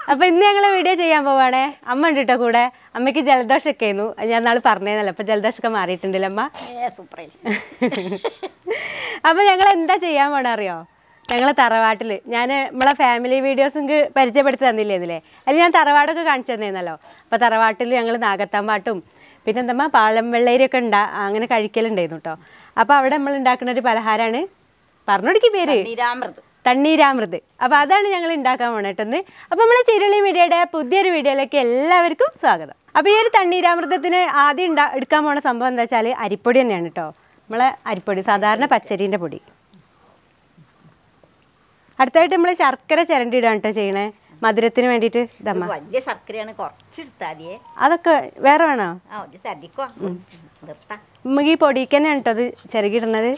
അപ്പൊ ഇന്ന് ഞങ്ങൾ വീഡിയോ ചെയ്യാൻ പോവാണേ അമ്മ ഉണ്ട് കേട്ടോ കൂടെ അമ്മയ്ക്ക് ജലദോഷമൊക്കെ ആയിരുന്നു അത് ഞാൻ നാളെ പറഞ്ഞേന്നല്ലോ അപ്പൊ ജലദോഷമൊക്കെ മാറിയിട്ടുണ്ടല്ലോ അമ്മ ഏ സൂപ്പറായി അപ്പൊ ഞങ്ങൾ എന്താ ചെയ്യാൻ പോണ അറിയോ ഞങ്ങളെ തറവാട്ടിൽ ഞാൻ നമ്മളെ ഫാമിലി വീഡിയോസ് നിങ്ങൾക്ക് പരിചയപ്പെടുത്തി തന്നില്ലേ ഇതിലെ അതിൽ ഞാൻ തറവാടൊക്കെ കാണിച്ചു തന്നേന്നല്ലോ അപ്പോൾ തറവാട്ടിൽ ഞങ്ങൾ നാഗത്താമ്പാട്ടും പിന്നെ എന്താ പാളം വെള്ളരിയൊക്കെ ഉണ്ടാ അങ്ങനെ കഴിക്കലുണ്ടായിരുന്നു കേട്ടോ അപ്പോൾ അവിടെ നമ്മൾ ഉണ്ടാക്കുന്ന ഒരു പലഹാരമാണ് പറഞ്ഞോടിക്ക് പേര് നിരാമൃത് തണ്ണീരാമൃത് അപ്പോൾ അതാണ് ഞങ്ങൾ ഉണ്ടാക്കാൻ പോണേട്ടെന്ന് അപ്പോൾ നമ്മളെ ചിരുളി മീഡിയയുടെ പുതിയൊരു വീഡിയോയിലേക്ക് എല്ലാവർക്കും സ്വാഗതം അപ്പോൾ ഈ ഒരു തണ്ണീരാമൃതത്തിന് ആദ്യം ഉണ്ടാ എടുക്കാൻ പോണ സംഭവം എന്താ വെച്ചാൽ അരിപ്പൊടി തന്നെയാണ് കേട്ടോ നമ്മളെ അരിപ്പൊടി സാധാരണ പച്ചരീൻ്റെ പൊടി അടുത്തായിട്ട് നമ്മൾ ശർക്കര ചിരണ്ടിയിടാണ് കേട്ടോ ചെയ്യണേ മധുരത്തിന് വേണ്ടിയിട്ട് ഇതമ്മ വലിയ ശർക്കരയാണ് കുറച്ചെടുത്താതിയേ അതൊക്കെ വേറെ വേണോ ആ ഒരു ചതിക്കോ നിർത്താം നമുക്ക് ഈ പൊടിക്ക് തന്നെയാണ് കേട്ടോ അത് ചിരകിടുന്നത്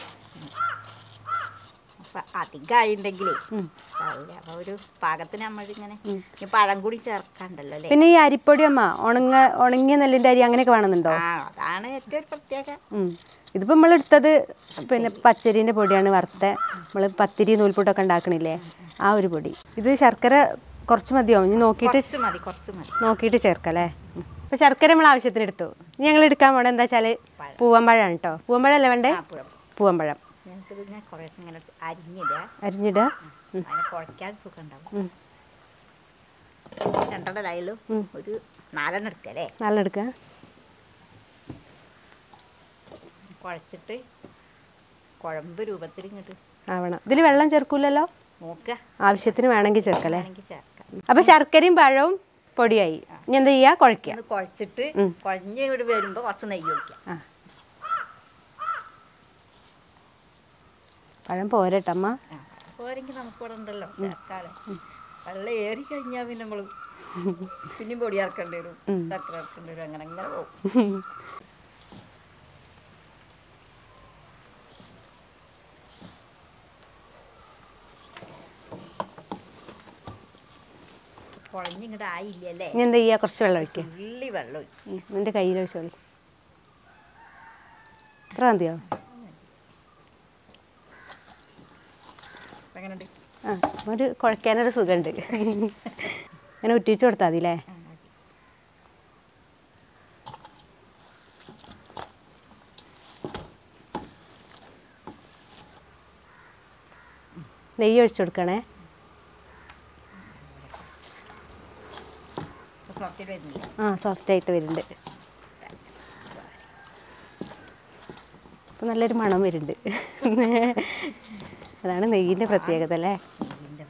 അപ്പൊ അധികമായിട്ടുണ്ടെങ്കിലേ അപ്പൊ ഒരു പാകത്തിന് നമ്മളിങ്ങനെ ഈ പഴം കൂടി ചേർക്കാണ്ടല്ലോ അല്ലേ പിന്നെ ഈ അരിപ്പൊടി അമ്മ ഉണങ്ങ ഉണങ്ങിയ നെല്ലിൻ്റെ അരി അങ്ങനെയൊക്കെ വേണമെന്നുണ്ടോ ആ അതാണ് ഏറ്റവും ഒരു പ്രത്യേക ഉം. ഇതിപ്പോ നമ്മൾ എടുത്തത് പിന്നെ പച്ചരീൻ്റെ പൊടിയാണ് വറുത്ത നമ്മൾ പത്തിരി നൂൽപുട്ടൊക്കെ ഉണ്ടാക്കണില്ലേ ആ ഒരു പൊടി ഇത് ശർക്കര കുറച്ച് മതിയോ ഇനി നോക്കിയിട്ട് കുറച്ച് മതി കുറച്ച് മതി നോക്കിയിട്ട് ചേർക്കല്ലേ അപ്പോൾ ശർക്കര നമ്മൾ ആവശ്യത്തിന് എടുത്തു ഇനി ഞങ്ങൾ എടുക്കാൻ പോണത് എന്താ വെച്ചാൽ പൂവമ്പഴമാണ് കേട്ടോ പൂവമ്പഴം അല്ലേ വേണ്ടേ ആ പുഴ പൂവമ്പഴം ഞങ്ങൾക്ക് ഇങ്ങനെ കുറേശ്ശെ ഇങ്ങനെ അരിഞ്ഞിടുക അരിഞ്ഞിടുക അതിനെ കുഴയ്ക്കാൻ സുഖം ഉണ്ടാവും ഉം. രണ്ടെണ്ണം ലൈലും ഒരു നാലെണ്ണം എടുക്കുക അല്ലേ നല്ല എടുക്കുക കുഴച്ചിട്ട് കുഴമ്പ് രൂപത്തിൽ ഇങ്ങോട്ട് ആവണം ഇതിൽ വെള്ളം ചേർക്കൂലല്ലോ നോക്കുക ആവശ്യത്തിന് വേണമെങ്കിൽ ചേർക്കല്ലേ വേണമെങ്കിൽ ചേർക്കാം അപ്പോൾ ശർക്കരയും പഴവും പൊടിയായി ഇനി എന്താ ചെയ്യുക കുഴയ്ക്കുക ഒന്ന് കുഴച്ചിട്ട് ഉം. കുഴഞ്ഞ് ഇവിടെ വരുമ്പോൾ കുറച്ച് നെയ്യ് ഒഴിക്കാം ആ പഴം പോരട്ടമ്മ ആ, പോരെങ്കിൽ നമുക്ക് ഇവിടെ ഉണ്ടല്ലോ ചേർക്കാലോ വെള്ളം ഏറി കഴിഞ്ഞാൽ പിന്നെ നമ്മൾ പിന്നെയും പൊടി ഇറക്കേണ്ടി വരും ശർക്കര ഇറക്കേണ്ടി വരും അങ്ങനെ അങ്ങനെ പോകും കുഴഞ്ഞിങ്ങോട്ട് ആയില്ലല്ലേ ഇനി എന്താ ചെയ്യുക കുറച്ച് വെള്ളം ഒഴിക്കുക തുള്ളി വെള്ളം ഒഴിക്കും ഉം, നിന്റെ കയ്യിൽ ഒഴിച്ചോളി എത്ര മതിയോ എങ്ങനെയുണ്ട് ആ ഒരു കുഴയ്ക്കാനൊരു സുഖമുണ്ട് അങ്ങനെ ഉറ്റിച്ച് കൊടുത്താൽ മതി അല്ലേ നെയ്യ് ഒഴിച്ചു കൊടുക്കണേ സോഫ്റ്റ് വരുന്നില്ല ആ സോഫ്റ്റ് ആയിട്ട് വരുന്നുണ്ട് ഇപ്പം നല്ലൊരു മണം വരുന്നുണ്ട് അതാണ് നെയ്യിൻ്റെ പ്രത്യേകത അല്ലേ ഇതിൻ്റെ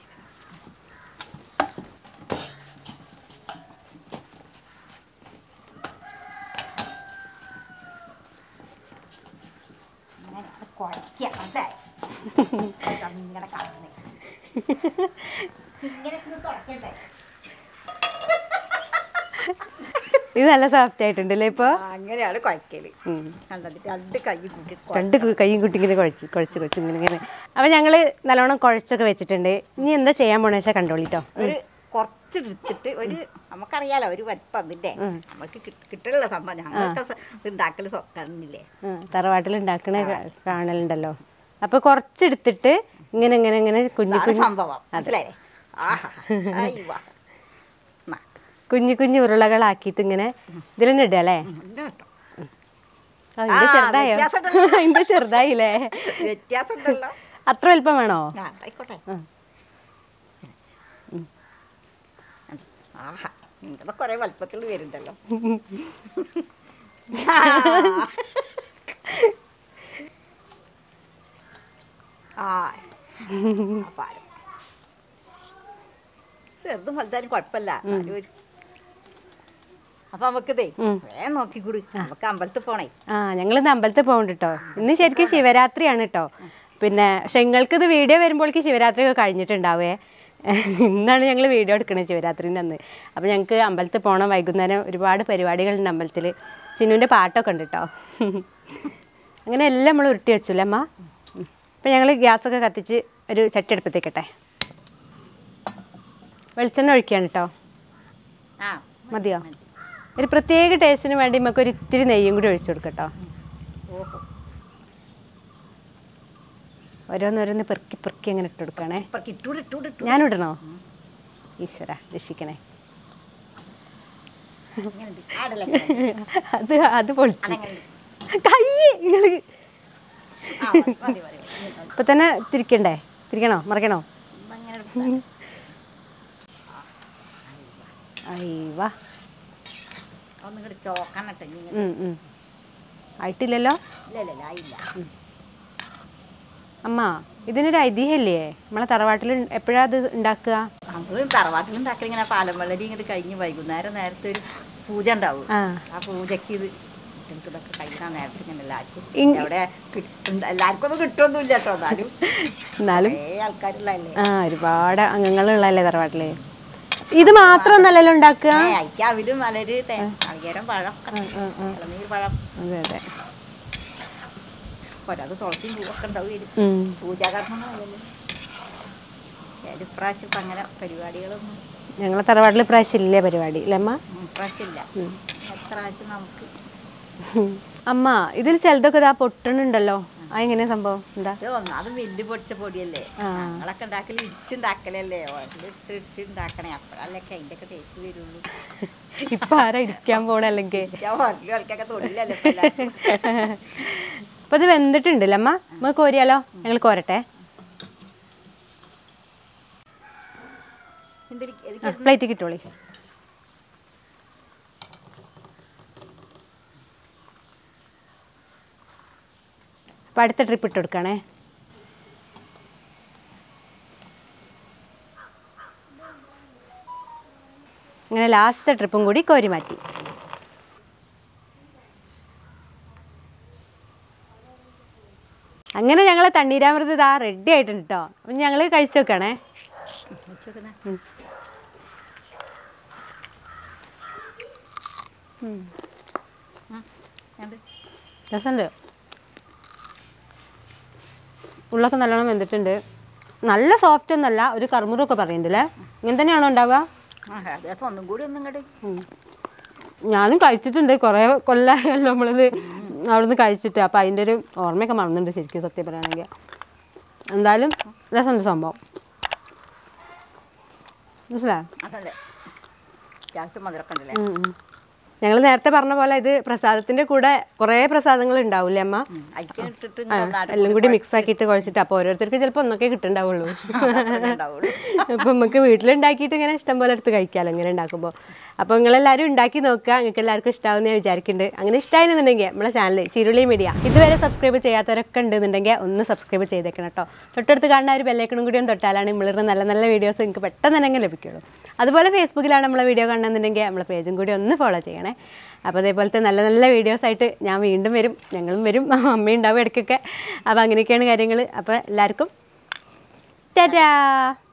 അങ്ങനെ കുഴയ്ക്കുക മനസ്സിലായി ഇങ്ങനെ കാണുന്നേ ഇങ്ങനെ തുടക്കണ്ടേ ഇത് നല്ല സോഫ്റ്റ് ആയിട്ടുണ്ട് അല്ലേ ഇപ്പോൾ അങ്ങനെയാണ് കുഴക്കല് കണ്ടത് രണ്ട് കൈ കൂട്ടി കുഴ- രണ്ട് കു- കൈയും കുട്ടി ഇങ്ങനെ കുഴച്ച് കുഴച്ച് കുഴച്ച് ഇങ്ങനെ ഇങ്ങനെ അപ്പോൾ ഞങ്ങൾ നല്ലോണം കുഴച്ചൊക്കെ വെച്ചിട്ടുണ്ട് ഇനി എന്താ ചെയ്യാൻ പോണെന്ന് വെച്ചാൽ കണ്ടോളിട്ടോ ഒരു കുറച്ച് എടുത്തിട്ട് ഒരു നമുക്കറിയാലോ ഒരു വലിപ്പം അതിന്റെ നമുക്ക് കിട്ട- കിട്ടലുള്ള സംഭവം ഞങ്ങൾക്ക് സ- ഇത് ഉണ്ടാക്കൽ സ്വ- കാണുന്നില്ലേ തറവാട്ടിൽ ഉണ്ടാക്കണ കാണലുണ്ടല്ലോ അപ്പോൾ കുറച്ചെടുത്തിട്ട് ഇങ്ങനെ ഇങ്ങനെ ഇങ്ങനെ കുഞ്ഞു അതാണ് കുഞ്ഞു സംഭവം മനസ്സിലായേ ആഹാ അയ്യോ കുഞ്ഞു കുഞ്ഞു ഉരുളകളാക്കിയിട്ട് ഇങ്ങനെ ഇതിലെന്നെ ഇടുക അല്ലേ കേട്ടോ ആ, ഇതിന്റെ ആ, ചെറുതായോ വ്യത്യാസമുണ്ടല്ലോ. ഇതിന്റെ ചെറുതായില്ലേ വ്യത്യാസം ഉണ്ടല്ലോ അത്ര വലിപ്പം വേണോ ആ ആയിക്കോട്ടെ ആ. ആഹാ നിങ്ങളുടെ കുറെ വലുപ്പത്തിൽ വരുന്നുണ്ടല്ലോ ആ ആ പാരം ചെറുതും വലുതാനും കുഴപ്പമില്ല എന്നാലും ഒരു അപ്പൊ നമുക്കിതേ ഉം. വേഗം നോക്കിക്കൂടി നമുക്ക് അമ്പലത്തിൽ പോണേ ആ ഞങ്ങൾ ഇന്ന് അമ്പലത്തിൽ പോകുന്നുണ്ട് കേട്ടോ ഇന്ന് ശരിക്കും ശിവരാത്രിയാണ് കേട്ടോ പിന്നെ പക്ഷെ നിങ്ങൾക്ക് ഇത് വീഡിയോ വരുമ്പോഴേക്ക് ശിവരാത്രി ഒക്കെ കഴിഞ്ഞിട്ടുണ്ടാവേ ഇന്നാണ് ഞങ്ങൾ വീഡിയോ എടുക്കുന്നത് ശിവരാത്രിൻ്റെ അന്ന് അപ്പോൾ ഞങ്ങൾക്ക് അമ്പലത്തിൽ പോകണം വൈകുന്നേരം ഒരുപാട് പരിപാടികളുണ്ട് അമ്പലത്തിൽ ചിന്നുവിൻ്റെ പാട്ടൊക്കെ ഉണ്ട് കേട്ടോ അങ്ങനെ എല്ലാം നമ്മൾ ഉരുട്ടി വെച്ചില്ലേ അമ്മ അപ്പം ഞങ്ങൾ ഗ്യാസൊക്കെ കത്തിച്ച് ഒരു ചട്ടി അടുപ്പത്തേക്കട്ടെ വെളിച്ചെണ്ണ ഒഴിക്കുകയാണ് കേട്ടോ ആ മതിയോ ഒരു പ്രത്യേക ടേസ്റ്റിന് വേണ്ടി നമുക്ക് ഒരു ഇത്തിരി നെയ്യും കൂടി ഒഴിച്ചു കൊടുക്കട്ടോ ഓഹോ ഓരോന്നോരോന്ന് പെറുക്കി പെറുക്കി അങ്ങനെ ഇട്ട് കൊടുക്കണേ ഇപ്പൊ ഇട്ടൂടെ ഇട്ടൂടെ ഇട്ടു ഞാൻ ഇടണോ ഈശ്വര രക്ഷിക്കണേ ഇങ്ങനെയുണ്ട്. ആടല്ലേ അത് അത് പൊളിച്ചു അതങ്ങനെ കൈ നിങ്ങള് ആ മതി മതി മതി മതി. ഇപ്പൊ തന്നെ തിരിക്കണ്ടേ തിരിക്കണോ മറിക്കണോ ഇമ്മ ഇങ്ങനെ എടുത്താ. അയ്യവാ ഒന്നും കൂടി ചോക്കണട്ടെ ഇനി ഇങ്ങനെ. ഉം, ഉം. ആയിട്ടില്ലല്ലോ ഇല്ല ഇല്ല ഇല്ല ആയില്ല അമ്മ ഇതിനൊരു ഐതിഹ്യല്ലേ നമ്മളെ തറവാട്ടിൽ എപ്പോഴാ അത് ഉണ്ടാക്കുക അത് തറവാട്ടിലുണ്ടാക്കൽ ഇങ്ങനെ പാലം വെള്ളരി ഇങ്ങോട്ട് കഴിഞ്ഞ് വൈകുന്നേരം നേരത്തെ ഒരു പൂജ ഉണ്ടാവും ആ ആ പൂജയ്ക്ക് ഇത് ഇതൊക്കെ കഴിക്കാൻ നേരത്തെ ഇങ്ങനെ എല്ലാവർക്കും ഇങ്- എവിടെ കിട്ടും എല്ലാവർക്കും ഒന്നും കിട്ടുമൊന്നുമില്ല കേട്ടോ എന്നാലും എന്നാലും കുറേ ആൾക്കാരുള്ളതല്ലേ ആ ഒരുപാട് അംഗങ്ങളുള്ളതല്ലേ തറവാട്ടില് ഇത് മാത്രമൊന്നല്ലല്ലോ ഉണ്ടാക്കുക അയക്ക അവലും മലര് നാളികേരം പഴം ഒക്കെ ആ, ആ. ഇളനീർ പഴം അതെ അതെ ഒരത് തുളസിയും പൂവൊക്കെ ഉണ്ടാവും ഉം. പൂജാകർമ്മങ്ങളല്ലേ ഇപ്രാവശ്യം ഇപ്പം അങ്ങനെ പരിപാടികളൊന്നും ഞങ്ങളെ തറവാട്ടിൽ ഇപ്രാവശ്യം ഇല്ലേ പരിപാടി അല്ലേ അമ്മ ഉം, ഇപ്രാവശ്യം ഇല്ല എത്രാവശ്യം നമുക്ക് അമ്മ ഇതിൽ ചിലതൊക്കെ ഇതാ പൊട്ടണുണ്ടല്ലോ ആ എങ്ങനെയാ സംഭവം എന്താ ഇത് ഒന്നാമത് മില്ല് പൊടിച്ച പൊടിയല്ലേ ആ. ഞങ്ങളൊക്കെ ഉണ്ടാക്കൽ ഇടിച്ചുണ്ടാക്കലല്ലേ ഇട്ട് ഇട്ട് ഉണ്ടാക്കണേ അപ്പോഴല്ലേ അതിൻ്റെ ഒക്കെ ടേസ്റ്റ് വരുള്ളൂ ഇപ്പൊ ആരാ ഇടിക്കാൻ പോണ അല്ലെങ്കിൽ ഞാൻ ഓരോ ആൾക്കൊക്കെ തൊഴിലല്ലേ ഇപ്പൊ എല്ലാവർക്കും. അപ്പൊ ഇത് വെന്തിട്ടുണ്ടല്ലേ അമ്മ നമുക്ക് കോരിയാലോ ഞങ്ങൾ കോരട്ടെ എന്തിരി- എനിക്ക് പ്ലേറ്റ് കിട്ടോളി അപ്പൊ അടുത്ത ട്രിപ്പ് ഇട്ട് കൊടുക്കണേ അങ്ങനെ ലാസ്റ്റത്തെ ട്രിപ്പും കൂടി കോരി മാറ്റി അങ്ങനെ ഞങ്ങളെ തണ്ണീരാമൃത് ഇതാ റെഡി ആയിട്ടുണ്ട് കേട്ടോ അപ്പം ഞങ്ങൾ കഴിച്ചു നോക്കണേ വെച്ച് വെക്കുന്നെ. ഉം, എന്ത്? രസമുണ്ട് ഉള്ളൊക്കെ നല്ലോണം വെന്തിട്ടുണ്ട് നല്ല സോഫ്റ്റ് ഒന്നല്ല ഒരു കറുമുറൊക്കെ പറയുന്നുണ്ടല്ലേ ഇങ്ങനെ തന്നെയാണോ ഉണ്ടാവുക ആ, ദിവസം ഒന്നും കൂടി ഒന്നും കൂടി ഉം. ഞാനും കഴിച്ചിട്ടുണ്ട് കുറേ കൊല്ലമായല്ലോ നമ്മളിത് അവിടുന്ന് കഴിച്ചിട്ട് അപ്പം അതിൻ്റെ ഒരു ഓർമ്മയൊക്കെ മറന്നുണ്ട് ശരിക്കും സത്യം പറയുകയാണെങ്കിൽ എന്തായാലും രസമുണ്ട് സംഭവം മനസ്സിലായോ അതല്ലേ അത്യാവശ്യം മധുരമൊക്കെ ഉണ്ടല്ലേ ഞങ്ങൾ നേരത്തെ പറഞ്ഞ പോലെ ഇത് പ്രസാദത്തിന്റെ കൂടെ കുറേ പ്രസാദങ്ങൾ ഉണ്ടാവില്ലേ അമ്മ അയക്കാൻ ഇട്ടിട്ട് ആ, എല്ലാം കൂടി മിക്സ് ആക്കിയിട്ട് കുഴച്ചിട്ട് അപ്പോൾ ഓരോരുത്തർക്ക് ചിലപ്പോൾ ഒന്നൊക്കെ കിട്ടുന്നുണ്ടാവുള്ളൂ ഉണ്ടാവുള്ളൂ അപ്പം നമുക്ക് വീട്ടിലുണ്ടാക്കിയിട്ട് ഇങ്ങനെ ഇഷ്ടം പോലെ എടുത്ത് കഴിക്കാമല്ലോ ഇങ്ങനെ ഉണ്ടാക്കുമ്പോൾ അപ്പോൾ നിങ്ങളെല്ലാവരും ഉണ്ടാക്കി നോക്കുക നിങ്ങൾക്ക് എല്ലാവർക്കും ഇഷ്ടമാവുമെന്ന് ഞാൻ വിചാരിക്കുന്നുണ്ട് അങ്ങനെ ഇഷ്ടമായിരുന്നുണ്ടെങ്കിൽ നമ്മളെ ചാനൽ ചിരുളി മീഡിയ ഇതുവരെ സബ്സ്ക്രൈബ് ചെയ്യാത്തവരൊക്കെ ഉണ്ടെന്നുണ്ടെങ്കിൽ ഒന്ന് സബ്സ്ക്രൈബ് ചെയ്തേക്കണം കേട്ടോ തൊട്ടടുത്ത് കാണുന്ന ഒരു ബെല്ലൈക്കണും കൂടി ഒന്ന് തൊട്ടാലാണ് നമ്മളിടുന്ന നല്ല നല്ല വീഡിയോസ് നിങ്ങൾക്ക് പെട്ടെന്ന് തന്നെ ലഭിക്കുള്ളൂ അതുപോലെ ഫേസ്ബുക്കിലാണ് നമ്മളെ വീഡിയോ കാണുന്നുണ്ടെങ്കിൽ നമ്മളെ പേജും കൂടി ഒന്ന് ഫോളോ ചെയ്യണേ അപ്പോൾ അതേപോലത്തെ നല്ല നല്ല വീഡിയോസ് ആയിട്ട് ഞാൻ വീണ്ടും വരും ഞങ്ങളും വരും അമ്മയും ഉണ്ടാവും ഇടയ്ക്കൊക്കെ അപ്പോൾ അങ്ങനെയൊക്കെയാണ് കാര്യങ്ങൾ അപ്പോൾ എല്ലാവർക്കും ടാറ്റാ